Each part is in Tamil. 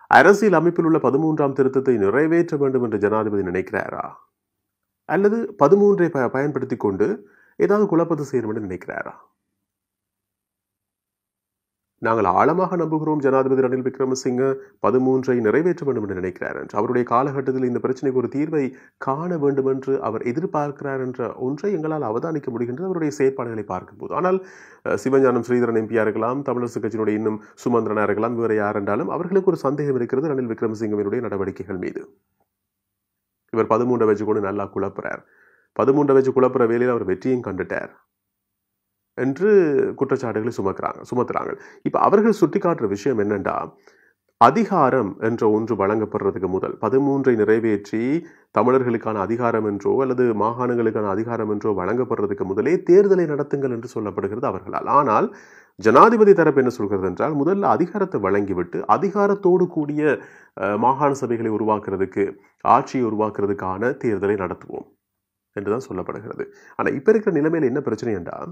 அரசியல் அமைப்பில் உள்ள பதிமூன்றாம் திருத்தத்தை நிறைவேற்ற வேண்டும் என்று ஜனாதிபதி நினைக்கிறாரா அல்லது பதிமூன்றை ப பயன்படுத்தி கொண்டு ஏதாவது குழப்பத்தை செய்யணும் என்று நினைக்கிறாரா நாங்கள் ஆழமாக நம்புகிறோம் ஜனாதிபதி ரணில் விக்ரமசிங்க பதிமூன்றை நிறைவேற்ற வேண்டும் என்று நினைக்கிறார் என்று அவருடைய காலகட்டத்தில் இந்த பிரச்சனைக்கு ஒரு தீர்வை காண வேண்டும் என்று அவர் எதிர்பார்க்கிறார் என்ற ஒன்றை எங்களால் அவதானிக்க முடிகின்றது அவருடைய செயற்பாடுகளை பார்க்கும்போது ஆனால் அஹ், சிவஞானம் ஸ்ரீதரன் எம்பியா இருக்கலாம் தமிழரசு கட்சியினுடைய இன்னும் சுமந்திரனா இருக்கலாம் வேறு யார் என்றாலும் அவர்களுக்கு ஒரு சந்தேகம் இருக்கிறது ரணில் விக்ரமசிங்கவினுடைய நடவடிக்கைகள் மீது இவர் பதிமூன்றை வச்சு கொண்டு நல்லா குழப்புறார் பதிமூன்றை வச்சு குழப்புற வேலையில் அவர் வெற்றியும் கண்டுட்டார் என்று குற்றச்சாட்டுகளை சுமக்கிறாங்க சுமத்துறாங்க இப்ப அவர்கள் சுட்டிக்காட்டுற விஷயம் என்னண்டா அதிகாரம் என்ற ஒன்று வழங்கப்படுறதுக்கு முதல் பதிமூன்றை நிறைவேற்றி தமிழர்களுக்கான அதிகாரம் என்றோ அல்லது மாகாணங்களுக்கான அதிகாரம் என்றோ வழங்கப்படுறதுக்கு முதலே தேர்தலை நடத்துங்கள் என்று சொல்லப்படுகிறது அவர்களால் ஆனால் ஜனாதிபதி தரப்பு என்ன சொல்கிறது என்றால் முதல்ல அதிகாரத்தை வழங்கிவிட்டு அதிகாரத்தோடு கூடிய அஹ், மாகாண சபைகளை உருவாக்குறதுக்கு ஆட்சியை உருவாக்குறதுக்கான தேர்தலை நடத்துவோம் என்றுதான் சொல்லப்படுகிறது ஆனா இப்ப இருக்கிற நிலைமையில என்ன பிரச்சனை என்றால்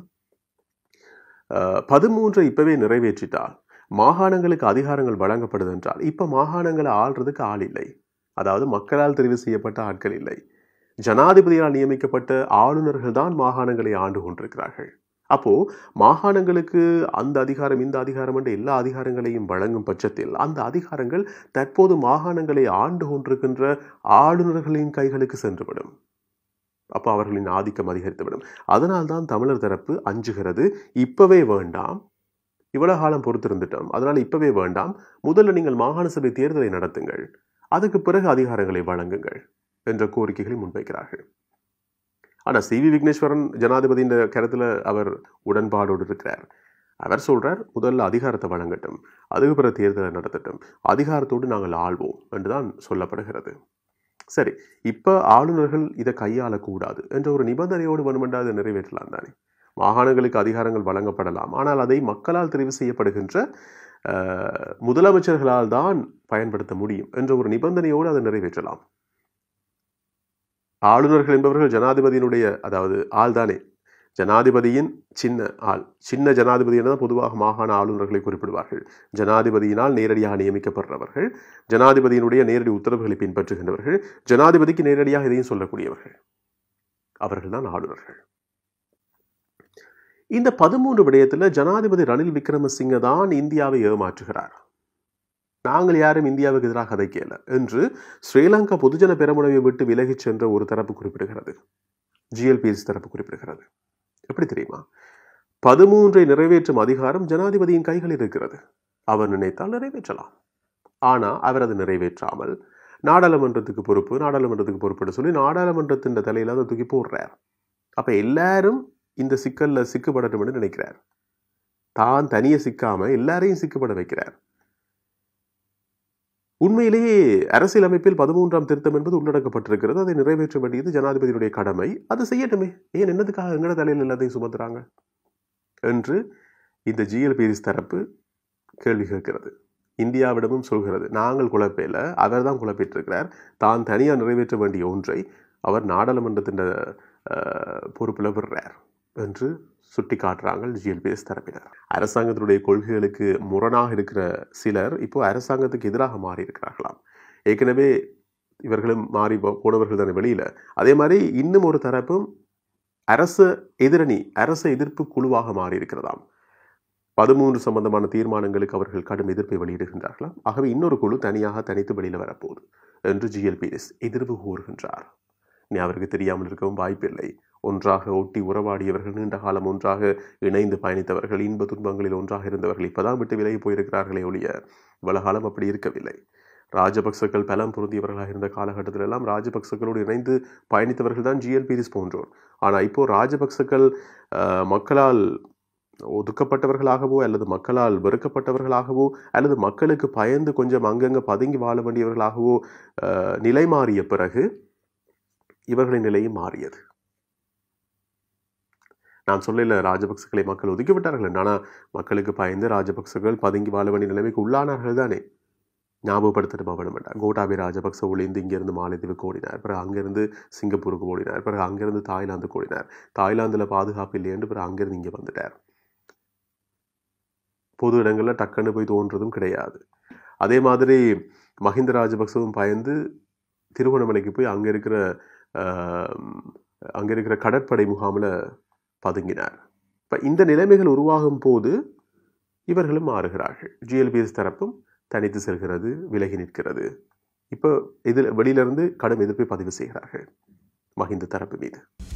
அஹ், பதிமூன்றை இப்பவே நிறைவேற்றிட்டால் மாகாணங்களுக்கு அதிகாரங்கள் வழங்கப்படுது என்றால் இப்ப மாகாணங்களை ஆள்றதுக்கு ஆள் இல்லை அதாவது மக்களால் தெரிவு செய்யப்பட்ட ஆட்கள் இல்லை ஜனாதிபதியால் நியமிக்கப்பட்ட ஆளுநர்கள் தான் மாகாணங்களை ஆண்டு கொண்டிருக்கிறார்கள் அப்போ மாகாணங்களுக்கு அந்த அதிகாரம் இந்த அதிகாரம் என்ற எல்லா அதிகாரங்களையும் வழங்கும் பட்சத்தில் அந்த அதிகாரங்கள் தற்போது மாகாணங்களை ஆண்டு கொண்டிருக்கின்ற ஆளுநர்களின் கைகளுக்கு சென்றுவிடும் அப்போ அவர்களின் ஆதிக்கம் அதிகரித்துவிடும் அதனால்தான் தமிழர் தரப்பு அஞ்சுகிறது இப்பவே வேண்டாம் இவ்வளவு காலம் பொறுத்திருந்துட்டோம் அதனால இப்பவே வேண்டாம் முதல்ல நீங்கள் மாகாண சபை தேர்தலை நடத்துங்கள் அதுக்கு பிறகு அதிகாரங்களை வழங்குங்கள் என்ற கோரிக்கைகளை முன்வைக்கிறார்கள் ஆனா சி வி விக்னேஸ்வரன் ஜனாதிபதியின் கருத்துல அவர் உடன்பாடோடு இருக்கிறார் அவர் சொல்றார் முதல்ல அதிகாரத்தை வழங்கட்டும் அதுக்கு பிறகு தேர்தலை நடத்தட்டும் அதிகாரத்தோடு நாங்கள் ஆள்வோம் என்றுதான் சொல்லப்படுகிறது சரி இப்ப ஆளுநர்கள் இதை கையாளக்கூடாது என்ற ஒரு நிபந்தனையோடு வேணுமென்றா அதை நிறைவேற்றலாம் தானே மாகாணங்களுக்கு அதிகாரங்கள் வழங்கப்படலாம் ஆனால் அதை மக்களால் தெரிவு செய்யப்படுகின்ற அஹ், முதலமைச்சர்களால் தான் பயன்படுத்த முடியும் என்ற ஒரு நிபந்தனையோடு அதை நிறைவேற்றலாம் ஆளுநர்கள் என்பவர்கள் ஜனாதிபதியினுடைய அதாவது ஆள் தானே ஜனாதிபதியின் சின்ன ஆள் சின்ன ஜனாதிபதி தான் பொதுவாக மாகாண ஆளுநர்களை குறிப்பிடுவார்கள் ஜனாதிபதியினால் நேரடியாக நியமிக்கப்படுறவர்கள் ஜனாதிபதியினுடைய நேரடி உத்தரவுகளை பின்பற்றுகின்றவர்கள் ஜனாதிபதிக்கு நேரடியாக இதையும் சொல்லக்கூடியவர்கள் அவர்கள்தான் ஆளுநர்கள் இந்த பதிமூன்று விடயத்துல ஜனாதிபதி ரணில் விக்ரமசிங்க தான் இந்தியாவை ஏமாற்றுகிறார் நாங்கள் யாரும் இந்தியாவுக்கு எதிராக கதைக்கல என்று ஸ்ரீலங்கா பொதுஜன பெரமுனவை விட்டு விலகிச் சென்ற ஒரு தரப்பு குறிப்பிடுகிறது ஜிஎல்பிஎஸ் தரப்பு குறிப்பிடுகிறது எப்படி தெரியுமா பதிமூன்றை நிறைவேற்றும் அதிகாரம் ஜனாதிபதியின் கைகளில் இருக்கிறது அவர் நினைத்தால் நிறைவேற்றலாம் ஆனா அவர் அதை நிறைவேற்றாமல் நாடாளுமன்றத்துக்கு பொறுப்பு நாடாளுமன்றத்துக்கு பொறுப்புன்னு சொல்லி நாடாளுமன்றத்தின் தலையில அதை தூக்கி போடுறார் அப்ப எல்லாரும் இந்த சிக்கல்ல சிக்கப்படட்டும் என்று நினைக்கிறார் தான் தனியே சிக்காம எல்லாரையும் சிக்கப்பட வைக்கிறார் உண்மையிலேயே அரசியலமைப்பில் பதிமூன்றாம் திருத்தம் என்பது உள்ளடக்கப்பட்டிருக்கிறது அதை நிறைவேற்ற வேண்டியது ஜனாதிபதியுடைய கடமை அது செய்யட்டுமே ஏன் என்னதுக்காக எங்கட தலையில் எல்லாத்தையும் சுமத்துறாங்க என்று இந்த ஜிஎல்பிஎஸ் தரப்பு கேள்வி கேட்கிறது இந்தியாவிடமும் சொல்கிறது நாங்கள் குழப்பையில் அவர் தான் குழப்பிட்டிருக்கிறார் தான் தனியாக நிறைவேற்ற வேண்டிய ஒன்றை அவர் நாடாளுமன்றத்தின் பொறுப்பில் விடுறார் என்று சுட்டி காட்டுறாங்க ஜிஎல்பிஎஸ் தரப்பினர் அரசாங்கத்தினுடைய கொள்கைகளுக்கு முரணாக இருக்கிற சிலர் இப்போ அரசாங்கத்துக்கு எதிராக மாறி இருக்கிறார்களாம் ஏற்கனவே இவர்களும் மாறி போ- போனவர்கள் தானே வெளியில அதே மாதிரி இன்னும் ஒரு தரப்பும் அரசு எதிரணி அரசு எதிர்ப்பு குழுவாக மாறி இருக்கிறதாம் பதிமூன்று சம்பந்தமான தீர்மானங்களுக்கு அவர்கள் கடும் எதிர்ப்பை வெளியிடுகின்றார்களாம் ஆகவே இன்னொரு குழு தனியாக தனித்து வெளியில வரப்போகுது என்று ஜிஎல்பிஎஸ் எதிர்ப்பு கூறுகின்றார் இனி அவருக்கு தெரியாமல் இருக்கவும் வாய்ப்பில்லை ஒன்றாக ஒட்டி உறவாடியவர்கள் நீண்ட காலம் ஒன்றாக இணைந்து பயணித்தவர்கள் இன்ப துன்பங்களில் ஒன்றாக இருந்தவர்கள் இப்பதான் விட்டு விலகி போயிருக்கிறார்களே ஒழிய இவ்வளவு காலம் அப்படி இருக்கவில்லை ராஜபக்சக்கள் பலம் பொருந்தியவர்களாக இருந்த காலகட்டத்தில் எல்லாம் ராஜபக்சக்களோடு இணைந்து பயணித்தவர்கள் தான் ஜிஎல்பிஎஸ் போன்றோர் ஆனா இப்போ ராஜபக்சக்கள் அஹ், மக்களால் ஒதுக்கப்பட்டவர்களாகவோ அல்லது மக்களால் வெறுக்கப்பட்டவர்களாகவோ அல்லது மக்களுக்கு பயந்து கொஞ்சம் அங்கங்க பதுங்கி வாழ வேண்டியவர்களாகவோ அஹ், நிலை மாறிய பிறகு இவர்களின் நிலையும் மாறியது நான் சொல்லல ராஜபக்சக்களை மக்கள் ஒதுக்கி விட்டார்கள் என்று. ஆனா மக்களுக்கு பயந்து ராஜபக்சர்கள் பதுங்கி வாழ வேண்டிய நிலைமைக்கு உள்ளானார்கள் தானே ஞாபகப்படுத்தணுமா வேணும் வேண்டாம் கோட்டாபி ராஜபக்ச ஒளிந்து இங்கிருந்து மாலத்தீவுக்கு ஓடினார் பிறகு அங்கிருந்து சிங்கப்பூருக்கு ஓடினார் பிறகு அங்கிருந்து தாய்லாந்துக்கு ஓடினார் தாய்லாந்துல பாதுகாப்பு இல்லையென்று பிறகு அங்கிருந்து இங்க வந்துட்டார் பொது இடங்கள்ல டக்குன்னு போய் தோன்றதும் கிடையாது அதே மாதிரி மஹிந்த ராஜபக்சவும் பயந்து திருகோணமலைக்கு போய் அங்கே இருக்கிற அங்கே இருக்கிற கடற்படை முகாமில் பதுங்கினார் இப்போ இந்த நிலைமைகள் உருவாகும் போது இவர்களும் மாறுகிறார்கள் ஜிஎல்பிஎஸ் தரப்பும் தனித்து செல்கிறது விலகி நிற்கிறது இப்போ இதில் வெளியிலிருந்து கடும் எதிர்ப்பை பதிவு செய்கிறார்கள் மஹிந்த தரப்பு மீது